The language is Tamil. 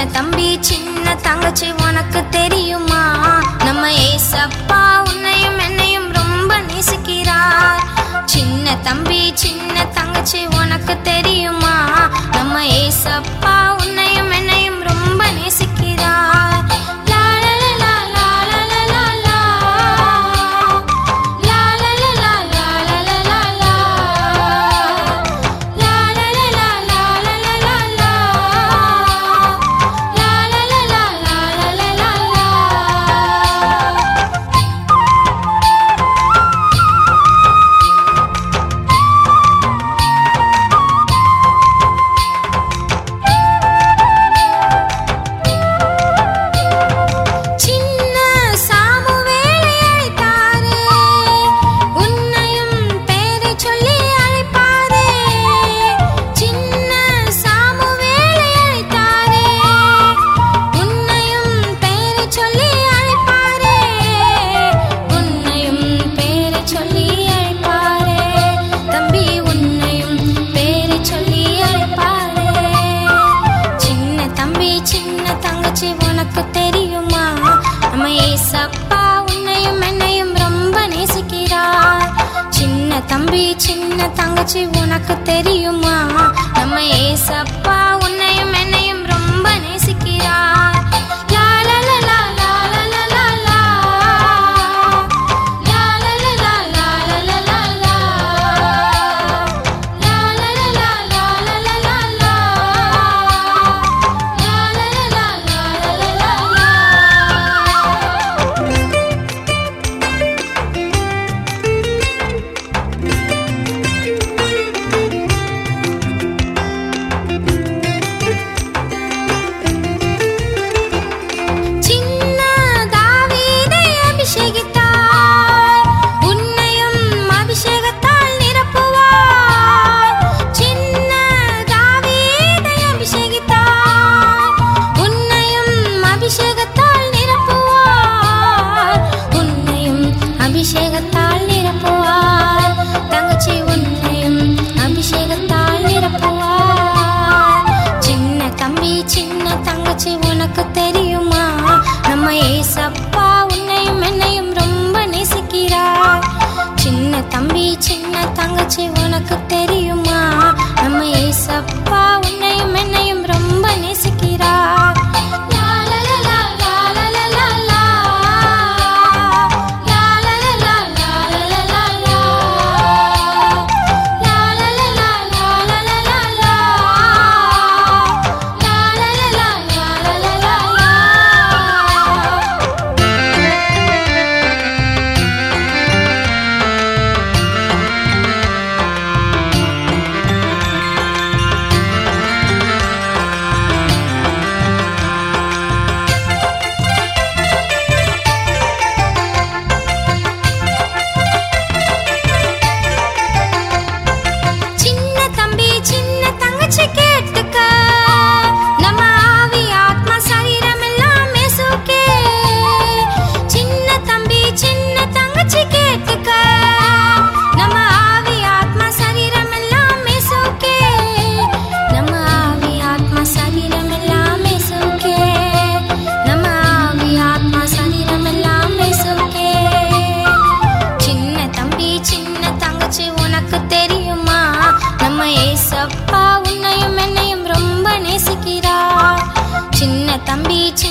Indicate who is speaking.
Speaker 1: தம்பி சின்ன தங்கச்சி உனக்கு தெரியுமா நம்ம ஏசப்பா உன்னையும் என்னையும் ரொம்ப நேசிக்கிறார் சின்ன தம்பி சின்ன தங்கச்சி உனக்கு தெரியுமா நம்ம ஏசப்பா உன்னையும் என்னையும் ரொம்ப நேசிக்கிறார் லா, லா, லா, லா, லா, லா, லா, லா. லா, லா, லா, லா, லா, லா, லா, லா, லா. லா, லா, லா, லா, லா, லா, லா, லா, லா. லா, லா, லா, லா, லா, லா, லா, லா, லா. சின்ன சாமுவேலை அழைத்தாரே உன்னையும் பேரை சொல்லி அழைப்பாரே சின்ன சாமுவேலை அழைத்தாரே உன்னையும் பேரை சொல்லி அழைப்பாரே உன்னையும் பேரை சொல்லி அழைப்பாரே தம்பி உன்னையும் பேரை சொல்லி அழைப்பாரே சின்ன தம்பி சின்ன தங்கச்சி உனக்கு தெரியுமா நம்ம ஏசப்பா உன்னையும் என்னையும் ரொம்ப நேசிக்கிறார் சின்ன தம்பி சின்ன தங்கச்சி உனக்கு தெரியுமா நம்ம ஏசப்பா உன்னையும் என்னையும் ரொம்ப நேசிக்கிறார் லா, லா, லா, லா, லா, லா, லா, லா, லா. லா, லா, லா, லா, லா, லா, லா, லா, லா. லா, லா, லா, லா, லா, லா, லா, லா, லா. லா, லா, லா, லா, லா, லா, லா, லா, லா. சின்ன தாவீதை அபிஷேகித்தார் உன்னையும் அபிஷேகத்தால் நிரப்புவார் சின்ன தாவீதை அபிஷேகித்தார் உன்னையும் அபிஷேகத்தால் நிரப்புவார் உன்னையும் அபிஷேகத்தால் நிரப்புவார் தங்கச்சி உன்னையும் அபிஷேகத்தால் நிரப்புவார் சின்ன தம்பி சின்ன தங்கச்சி உனக்கு தெரியுமா நம்ம ஏசப்பா உன்னையும் என்னையும் ரொம்ப நேசிக்கிறார் சின்ன தம்பி சின்ன தங்கச்சி உனக்கு தெரியுமா நம்ம ஏசப்பா உன்னையும் என்னையும் ரொம்ப நேசிக்கிறார் லா, லா, லா, லா, லா, லா, லா, லா, லா. லா, லா, லா, லா, லா, லா, லா, லா, லா. லா, லா, லா, லா, லா, லா, லா, லா, லா. லா, லா, லா, லா, லா, லா, லா, லா, லா. சின்ன தம்பி சின்ன தங்கச்சி கேட்டுக்க நம்ம ஆவி ஆத்மா சரீரம் எல்லாம் இயேசுக்கே சின்ன தம்பி சின்ன தங்கச்சி கேட்டுக்க நம்ம ஆவி ஆத்மா சரீரம் எல்லாம் இயேசுக்கே நம்ம ஆவி ஆத்மா சரீரம் எல்லாம் இயேசுக்கே நம்ம ஆவி ஆத்மா சரீரம் எல்லாம் இயேசுக்கே சின்ன தம்பி சின்ன தங்கச்சி உனக்கு தெரியுமா நம்ம ஏசப்பா உன்னையும் என்னையும் ரொம்ப நேசிக்கிறார் சின்ன தம்பி சின்ன